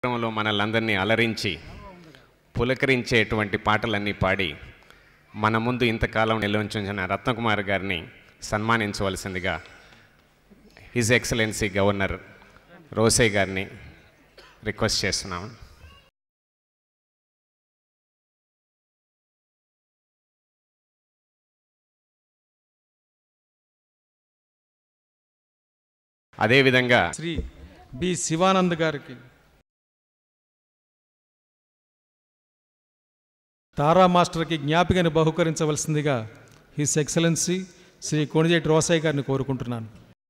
కార్యక్రమంలో మనల్ని అలరించి పులకరించేటువంటి పాటలన్నీ పాడి మన ముందు ఇంతకాలం నిల్వంచిన రత్నకుమార్ గారిని సన్మానించవలసిందిగా హిజ్ ఎక్సలెన్సీ గవర్నర్ రోసే గారిని రిక్వెస్ట్ చేస్తున్నాము అదేవిధంగా శ్రీ బి శివానంద్ గారికి తారా మాస్టర్కి జ్ఞాపికను బహుకరించవలసిందిగా హిస్ ఎక్సలెన్సీ శ్రీ కొణిజేటి రోసయ్య గారిని కోరుకుంటున్నాను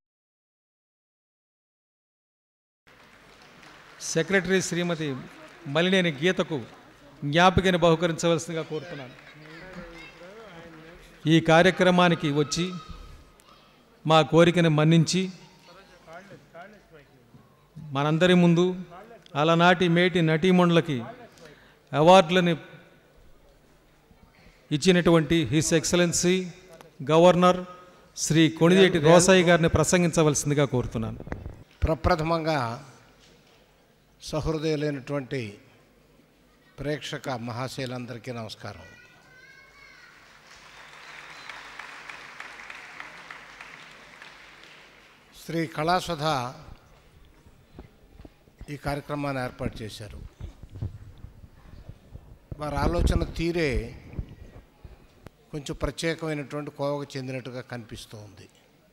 సెక్రటరీ శ్రీమతి మలినేని గీతకు జ్ఞాపికను బహుకరించవలసిందిగా కోరుతున్నాను ఈ కార్యక్రమానికి వచ్చి మా కోరికను మన్నించి మనందరి ముందు అలనాటి మేటి నటీమణులకి అవార్డులని ఇచ్చినటువంటి his excellency governor Shri Konijeti Rosaiah గారిని ప్రసంగించవలసిందిగా కోరుతున్నాను ప్రప్రథమంగా సహృదయులైనటువంటి ప్రేక్షక మహాశయులందరికీ నమస్కారం శ్రీ కళాసుధ ఈ కార్యక్రమాన్ని ఏర్పాటు చేశారు వారి ఆలోచన తీరే కొంచెం ప్రత్యేకమైనటువంటి కోవకు చెందినట్టుగా కనిపిస్తూ ఉంది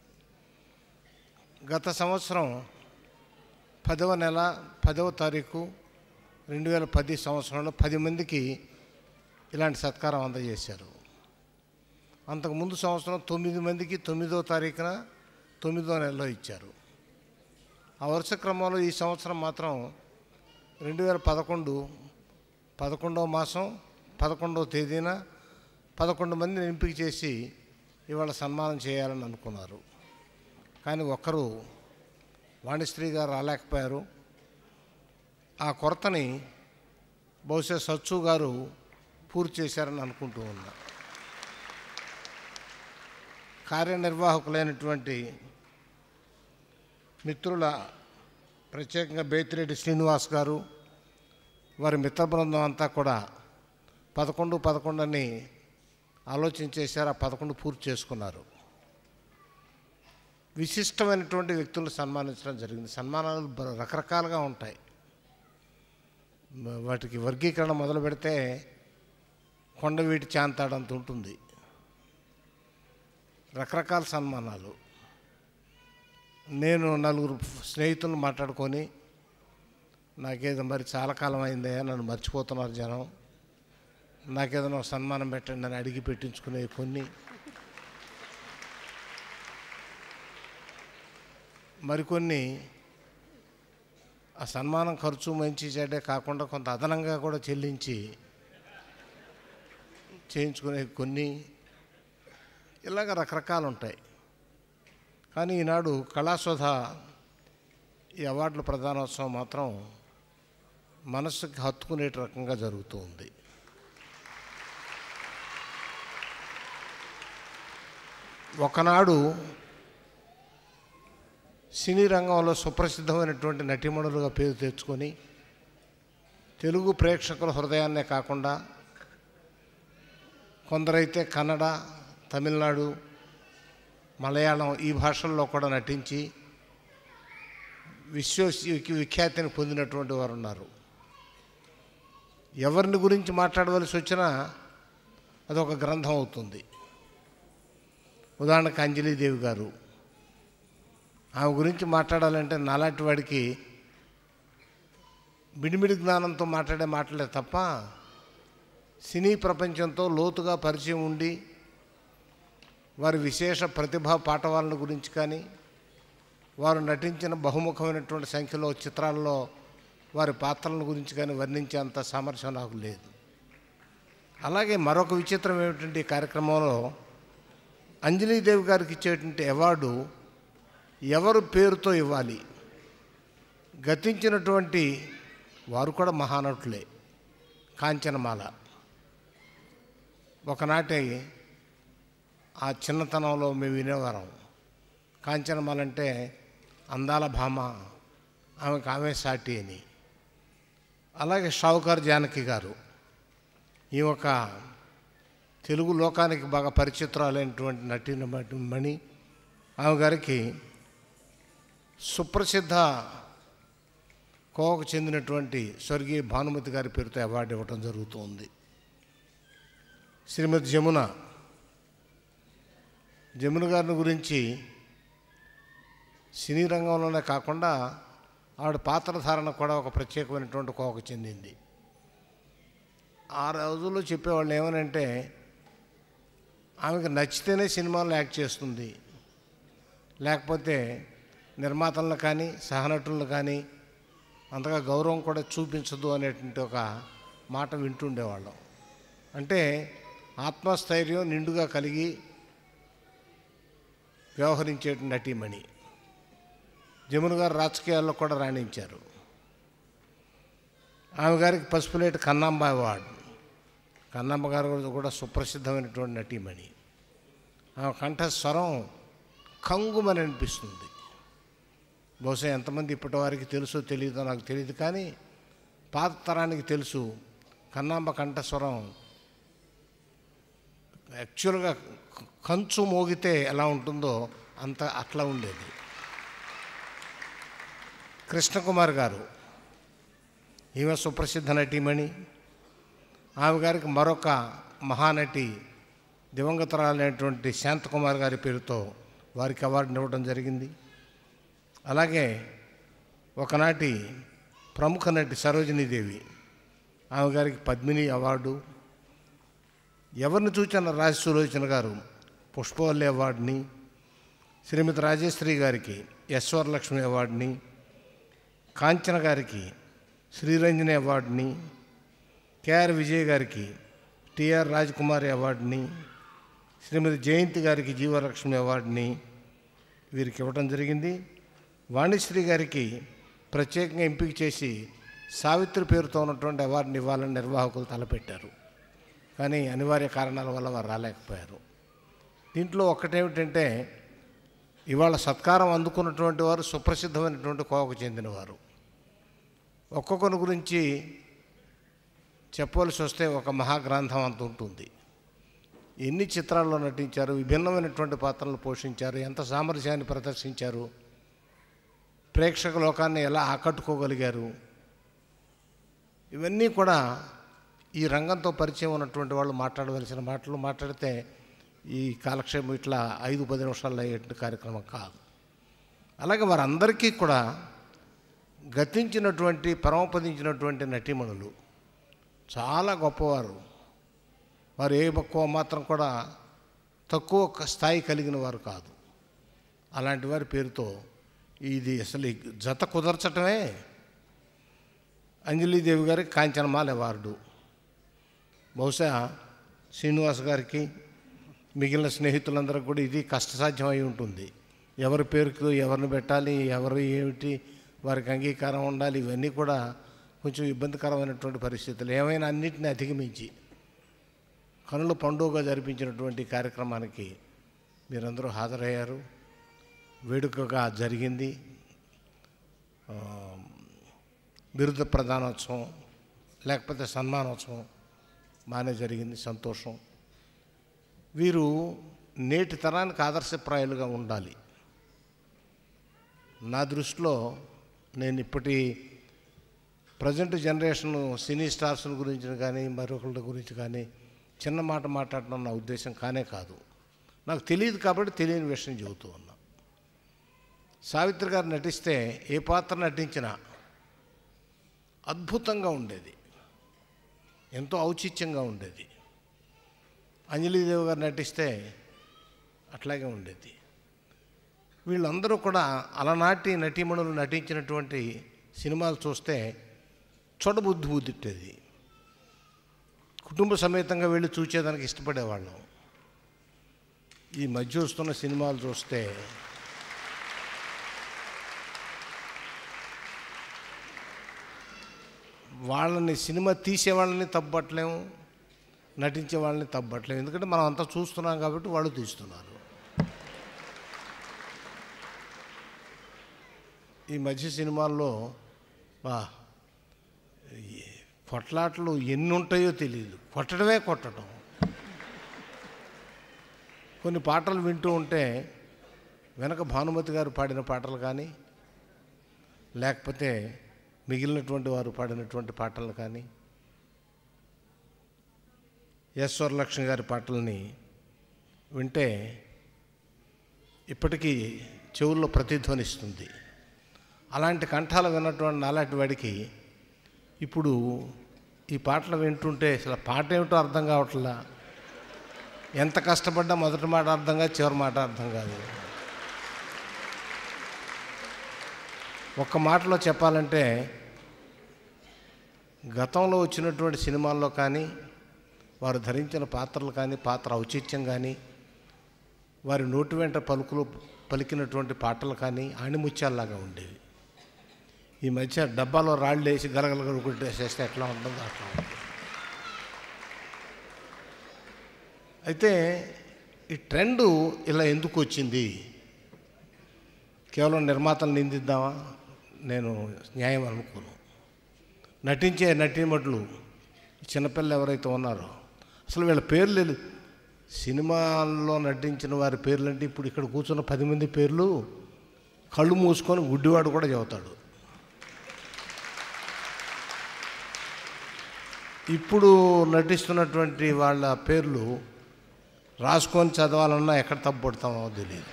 గత సంవత్సరం పదవ నెల పదవ తారీఖు రెండు వేల పది సంవత్సరంలో పది మందికి ఇలాంటి సత్కారం అందజేశారు అంతకుముందు సంవత్సరం తొమ్మిది మందికి తొమ్మిదో తారీఖున తొమ్మిదో నెలలో ఇచ్చారు ఆ వరుస క్రమంలో ఈ సంవత్సరం మాత్రం రెండు వేల పదకొండు పదకొండవ మాసం పదకొండవ తేదీన పదకొండు మందిని ఎంపిక చేసి ఇవాళ సన్మానం చేయాలని అనుకున్నారు కానీ ఒక్కరు వాణిశ్రీ గారు రాలేకపోయారు ఆ కొరతని బహుశా సచ్చు గారు పూర్తి చేశారని అనుకుంటూ ఉన్నా కార్యనిర్వాహకులైనటువంటి మిత్రుల ప్రత్యేకంగా బేతిరెడ్డి శ్రీనివాస్ గారు వారి మిత్ర బృందం అంతా కూడా పదకొండు పదకొండు అని ఆలోచించేశారు ఆ పదకొండు పూర్తి చేసుకున్నారు విశిష్టమైనటువంటి వ్యక్తులను సన్మానించడం జరిగింది సన్మానాలు బ- రకరకాలుగా ఉంటాయి మ- వాటికి వర్గీకరణ మొదలు పెడితే కొండవీటి చాంతాడంత ఉంటుంది రకరకాల సన్మానాలు నేను నలుగురు స్నేహితులను మాట్లాడుకొని నాకేదో మరి చాలా కాలం అయిందయ్యా నన్ను మర్చిపోతున్నారు జనం నాకేదైనా ఒక సన్మానం పెట్టండి అని అడిగి పెట్టించుకునే కొన్ని మరికొన్ని ఆ సన్మానం ఖర్చు మంచి చెడ్డే కాకుండా కొంత అదనంగా కూడా చెల్లించి చేయించుకునే కొన్ని ఇలాగ రకరకాలు ఉంటాయి కానీ ఈనాడు కళాశోధ ఈ అవార్డుల ప్రధానోత్సవం మాత్రం మనస్సుకి హత్తుకునే రకంగా జరుగుతూ ఉంది ఒకనాడు సినీ రంగంలో సుప్రసిద్ధమైనటువంటి నటీమణులుగా పేరు తెచ్చుకొని తెలుగు ప్రేక్షకుల హృదయాన్నే కాకుండా కొందరైతే కన్నడ తమిళనాడు మలయాళం ఈ భాషల్లో కూడా నటించి విశ్వ విఖ్యాతిని పొందినటువంటి వారు ఉన్నారు ఎవరిని గురించి మాట్లాడవలసి వచ్చినా అదొక గ్రంథం అవుతుంది ఉదాహరణకు అంజలీదేవి గారు ఆమె గురించి మాట్లాడాలంటే నాలాంటి వాడికి మిడిమిడి జ్ఞానంతో మాట్లాడే మాటలే తప్ప సినీ ప్రపంచంతో లోతుగా పరిచయం ఉండి వారి విశేష ప్రతిభా పాఠవాళ్ళ గురించి కానీ వారు నటించిన బహుముఖమైనటువంటి సంఖ్యలో చిత్రాల్లో వారి పాత్రల గురించి కానీ వర్ణించేంత సామర్థ్యం నాకు లేదు అలాగే మరొక విచిత్రం ఏమిటంటే ఈ కార్యక్రమంలో అంజలీదేవి గారికి ఇచ్చేటువంటి అవార్డు ఎవరు పేరుతో ఇవ్వాలి గతించినటువంటి వారు కూడా మహానటులే కాంచనమాల ఒకనాటి ఆ చిన్నతనంలో మేము వినేవారం కాంచనమాల అంటే అందాల భామ ఆమెకు ఆమె సాటి అని అలాగే షావుకార్ జానకి గారు ఈ ఒక తెలుగు లోకానికి బాగా పరిచితురాలైనటువంటి నటి మణి ఆమె గారికి సుప్రసిద్ధ కోవకు చెందినటువంటి స్వర్గీయ భానుమతి గారి పేరుతో అవార్డు ఇవ్వటం జరుగుతుంది శ్రీమతి జమున జమున గారిని గురించి సినీ రంగంలోనే కాకుండా ఆవిడ పాత్రధారణ కూడా ఒక ప్రత్యేకమైనటువంటి కోవకు చెందింది ఆ రోజుల్లో చెప్పేవాళ్ళు ఏమనంటే ఆమెకు నచ్చితేనే సినిమాల్లో యాక్ట్ చేస్తుంది లేకపోతే నిర్మాతలను కానీ సహనటులను కానీ అంతగా గౌరవం కూడా చూపించదు అనేటువంటి ఒక మాట వింటుండేవాళ్ళం అంటే ఆత్మస్థైర్యం నిండుగా కలిగి వ్యవహరించే నటీమణి జమున గారు రాజకీయాల్లో కూడా రాణించారు ఆమె గారికి పసుపులేటి కన్నాంబ అవార్డు కన్నమ్మ గారు కూడా సుప్రసిద్ధమైనటువంటి నటీమణి ఆమె కంఠస్వరం కంగుమని అనిపిస్తుంది బహుశా ఎంతమంది ఇప్పటి వారికి తెలుసో తెలియదో నాకు తెలియదు కానీ పాత తరానికి తెలుసు కన్నాంబ కంఠస్వరం యాక్చువల్గా కంచు మోగితే ఎలా ఉంటుందో అంత అట్లా ఉండేది కృష్ణకుమార్ గారు ఈమె సుప్రసిద్ధ నటీమణి ఆమె గారికి మరొక మహానటి దివంగతరాలైనటువంటి శాంతకుమార్ గారి పేరుతో వారికి అవార్డుని ఇవ్వడం జరిగింది అలాగే ఒకనాటి ప్రముఖ నటి సరోజినీదేవి ఆమె గారికి పద్మిని అవార్డు ఎవరిని చూచిన రాజ సులోచన గారు పుష్పవల్లి అవార్డుని శ్రీమతి రాజేశ్వరి గారికి యశ్వరలక్ష్మి అవార్డుని కాంచన గారికి శ్రీరంజని అవార్డుని కేఆర్ విజయ్ గారికి టిఆర్ రాజకుమారి అవార్డుని శ్రీమతి జయంతి గారికి జీవలక్ష్మి అవార్డుని వీరికి ఇవ్వడం జరిగింది వాణిశ్రీ గారికి ప్రత్యేకంగా ఎంపిక చేసి సావిత్రి పేరుతో ఉన్నటువంటి అవార్డుని ఇవ్వాలని నిర్వాహకులు తలపెట్టారు కానీ అనివార్య కారణాల వల్ల వారు రాలేకపోయారు దీంట్లో ఒక్కటేమిటంటే ఇవాళ సత్కారం అందుకున్నటువంటి వారు సుప్రసిద్ధమైనటువంటి కోవకు చెందినవారు ఒక్కొక్కరి గురించి చెప్పవలసి వస్తే ఒక మహాగ్రంథం అంత ఉంటుంది ఎన్ని చిత్రాల్లో నటించారు విభిన్నమైనటువంటి పాత్రలు పోషించారు ఎంత సామరస్యాన్ని ప్రదర్శించారు ప్రేక్షక లోకాన్ని ఎలా ఆకట్టుకోగలిగారు ఇవన్నీ కూడా ఈ రంగంతో పరిచయం ఉన్నటువంటి వాళ్ళు మాట్లాడవలసిన మాటలు మాట్లాడితే ఈ కాలక్షేపం ఇట్లా ఐదు పది నిమిషాల్లో అయ్యేటువంటి కార్యక్రమం కాదు అలాగే వారందరికీ కూడా గతించినటువంటి పరమపదించినటువంటి నటీమణులు చాలా గొప్పవారు వారు ఏ ఎక్కువ మాత్రం కూడా తక్కువ క- స్థాయి కలిగిన వారు కాదు అలాంటి వారి పేరుతో ఇది అసలు ఈ జత కుదర్చటమే అంజలీదేవి గారికి కాంచనమాల అవార్డు బహుశా శ్రీనివాస్ గారికి మిగిలిన స్నేహితులందరికీ కూడా ఇది కష్టసాధ్యం అయి ఉంటుంది ఎవరి పేరుకు ఎవరిని పెట్టాలి ఎవరు ఏమిటి వారికి అంగీకారం ఉండాలి ఇవన్నీ కూడా కొంచెం ఇబ్బందికరమైనటువంటి పరిస్థితులు ఏమైనా అన్నిటిని అధిగమించి కనుల పండుగగా జరిపించినటువంటి కార్యక్రమానికి మీరందరూ హాజరయ్యారు వేడుకగా జరిగింది ఆ, బిరుద ప్రధానోత్సవం లేకపోతే సన్మానోత్సవం బాగానే జరిగింది సంతోషం వీరు నేటి తరానికి ఆదర్శప్రాయాలుగా ఉండాలి నా దృష్టిలో నేను ఇప్పటి ప్రజెంట్ జనరేషన్ సినీ స్టార్స్ గురించి కానీ మరొకళ్ళ గురించి కానీ చిన్న మాట మాట్లాడడం నా ఉద్దేశం కానే కాదు నాకు తెలియదు కాబట్టి తెలియని విషయం చెబుతూ ఉన్నా సావిత్రి గారు నటిస్తే ఏ పాత్ర నటించినా అద్భుతంగా ఉండేది ఎంతో ఔచిత్యంగా ఉండేది అంజలీదేవి గారు నటిస్తే అట్లాగే ఉండేది వీళ్ళందరూ కూడా అలనాటి నటీమణులు నటించినటువంటి సినిమాలు చూస్తే చూడబుద్ధి బుద్ధిట్టేది కుటుంబ సమేతంగా వెళ్ళి చూసేదానికి ఇష్టపడేవాళ్ళం ఈ మధ్య వస్తున్న సినిమాలు చూస్తే వాళ్ళని సినిమా తీసే వాళ్ళని తప్పట్లేము నటించే వాళ్ళని తప్పట్లేము ఎందుకంటే మనం అంతా చూస్తున్నాం కాబట్టి వాళ్ళు తీస్తున్నారు ఈ మధ్య సినిమాల్లో బా ఈ కొట్లాటలు ఎన్ని ఉంటాయో తెలియదు కొట్టడమే కొట్టడం కొన్ని పాటలు వింటూ ఉంటే వెనక భానుమతి గారు పాడిన పాటలు కానీ లేకపోతే మిగిలినటువంటి వారు పాడినటువంటి పాటలు కానీ ఎస్ వరలక్ష్మి గారి పాటల్ని వింటే ఇప్పటికీ చెవుల్లో ప్రతిధ్వనిస్తుంది అలాంటి కంఠాలు విన్నటువంటి నాలాంటి వాడికి ఇప్పుడు ఈ పాటలు వింటుంటే అసలు పాట ఏమిటో అర్థం కావట్లా ఎంత కష్టపడ్డా మొదటి మాట అర్థం కాదు చివరి మాట అర్థం కాదు ఒక్క మాటలో చెప్పాలంటే గతంలో వచ్చినటువంటి సినిమాల్లో కానీ వారు ధరించిన పాత్రలు కానీ పాత్ర ఔచిత్యం కానీ వారి నోటి వెంట పలుకులు పలికినటువంటి పాటలు కానీ ఆణిముత్యాల్లాగా ఉండేవి ఈ మధ్య డబ్బాలో రాళ్ళు వేసి గలగలగలు కొట్టేసేస్తే ఎట్లా ఉంటుందో అట్లా ఉంటుంది అయితే ఈ ట్రెండు ఇలా ఎందుకు వచ్చింది కేవలం నిర్మాతలు నిందిద్దామా నేను న్యాయం అనుకోను నటించే నటీమటులు చిన్నపిల్లలు ఎవరైతే ఉన్నారో అసలు వీళ్ళ పేర్లు తెలు- సినిమాల్లో నటించిన వారి పేర్లు అంటే ఇప్పుడు ఇక్కడ కూర్చున్న పది మంది పేర్లు కళ్ళు మూసుకొని గుడ్డివాడు కూడా చెబుతాడు ఇప్పుడు నటిస్తున్నటువంటి వాళ్ళ పేర్లు రాసుకొని చదవాలన్నా ఎక్కడ తప్పుపడతామో తెలియదు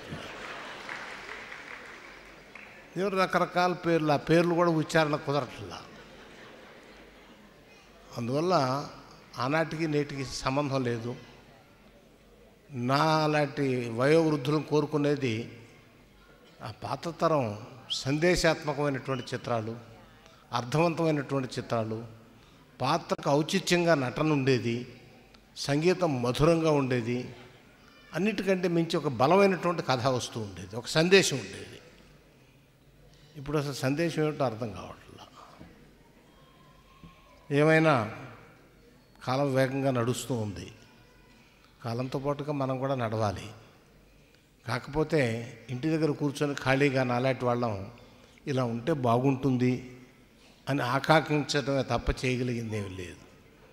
ఎవరు రకరకాల పేర్లు ఆ పేర్లు కూడా ఉచ్చారణ కుదరట్లా అందువల్ల ఆనాటికి నేటికి సంబంధం లేదు నా లాంటి వయోవృద్ధులను కోరుకునేది ఆ పాత తరం సందేశాత్మకమైనటువంటి చిత్రాలు అర్థవంతమైనటువంటి చిత్రాలు పాత్రకు ఔచిత్యంగా నటన ఉండేది సంగీతం మధురంగా ఉండేది అన్నిటికంటే మించి ఒక బలమైనటువంటి కథ వస్తూ ఉండేది ఒక సందేశం ఉండేది ఇప్పుడు అసలు సందేశం ఏమిటో అర్థం కావట్లా ఏమైనా కాలం వేగంగా నడుస్తూ ఉంది కాలంతో పాటుగా మనం కూడా నడవాలి కాకపోతే ఇంటి దగ్గర కూర్చొని ఖాళీగా నాలాంటి వాళ్ళం ఇలా ఉంటే బాగుంటుంది అని ఆకాంక్షించడమే తప్ప చేయగలిగింది ఏమీ లేదు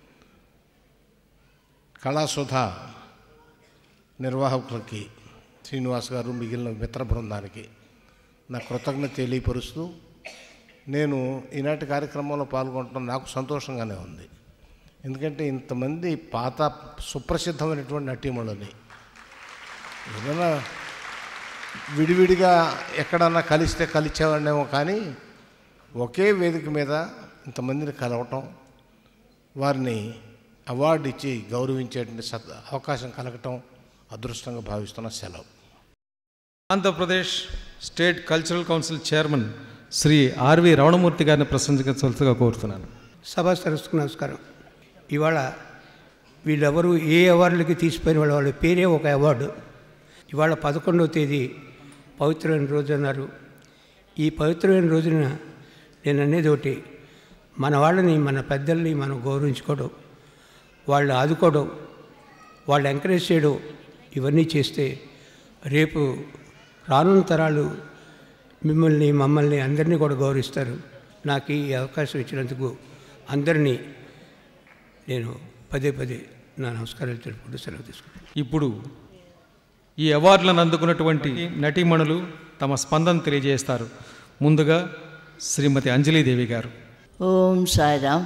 కళాసుధ నిర్వాహకులకి శ్రీనివాస్ గారు మిగిలిన మిత్ర బృందానికి నా కృతజ్ఞత తెలియపరుస్తూ నేను ఈనాటి కార్యక్రమంలో పాల్గొనడం నాకు సంతోషంగానే ఉంది ఎందుకంటే ఇంతమంది పాత సుప్రసిద్ధమైనటువంటి నటీమణులని ఏదైనా విడివిడిగా ఎక్కడన్నా కలిస్తే కలిసేవాడినేమో కానీ ఒకే వేదిక మీద ఇంతమందిని కలవటం వారిని అవార్డు ఇచ్చి గౌరవించేటువంటి సత్ అవకాశం కలగటం అదృష్టంగా భావిస్తున్న సెలవు Andhra Pradesh state cultural council chairman Shri R V Ramanamurthy గారిని ప్రశంసించవలసిగా కోరుతున్నాను సభా సరస్సుకు నమస్కారం ఇవాళ వీళ్ళెవరు ఏ అవార్డులకి తీసిపోయిన వాళ్ళ వాళ్ళ పేరే ఒక అవార్డు ఇవాళ పదకొండవ తేదీ పవిత్రమైన రోజు అన్నారు ఈ పవిత్రమైన రోజున నేను అనేది ఒకటి మన వాళ్ళని మన పెద్దల్ని మనం గౌరవించుకోవడం వాళ్ళు ఆదుకోవడం వాళ్ళు ఎంకరేజ్ చేయడం ఇవన్నీ చేస్తే రేపు రానున్న తరాలు మిమ్మల్ని మమ్మల్ని అందరినీ కూడా గౌరవిస్తారు నాకు ఈ అవకాశం ఇచ్చినందుకు అందరినీ నేను పదే పదే నా నమస్కారాలు తెలుపుకుంటూ సెలవు తీసుకుంటాను ఇప్పుడు ఈ అవార్డులను అందుకున్నటువంటి నటీమణులు తమ స్పందన తెలియజేస్తారు ముందుగా శ్రీమతి అంజలీదేవి గారు ఓం సాయిరామ్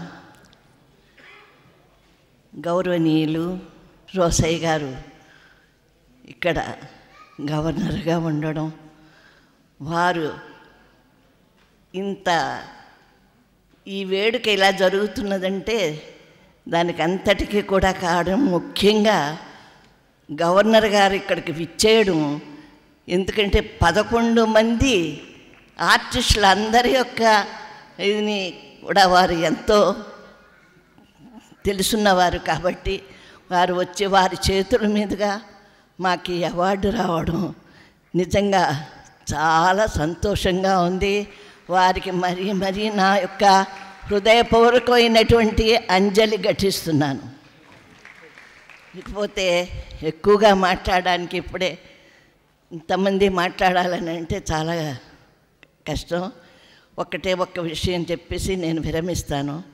గౌరవనీయులు రోసయ్య గారు ఇక్కడ గవర్నర్గా ఉండడం వారు ఇంత ఈ వేడుక ఇలా జరుగుతున్నదంటే దానికి అంతటికీ కూడా కారణం ముఖ్యంగా గవర్నర్ గారు ఇక్కడికి విచ్చేయడం ఎందుకంటే పదకొండు మంది ఆర్టిస్టులు అందరి యొక్క ఇదిని కూడా వారు ఎంతో తెలుసున్నవారు కాబట్టి వారు వచ్చి వారి చేతుల మీదుగా మాకు ఈ అవార్డు రావడం నిజంగా చాలా సంతోషంగా ఉంది వారికి మరీ మరీ నా యొక్క హృదయపూర్వకమైనటువంటి అంజలి ఘటిస్తున్నాను ఇకపోతే ఎక్కువగా మాట్లాడడానికి ఇప్పుడే ఇంతమంది మాట్లాడాలని అంటే చాలా కష్టం ఒక్కటే ఒక్క విషయం చెప్పేసి నేను విరమిస్తాను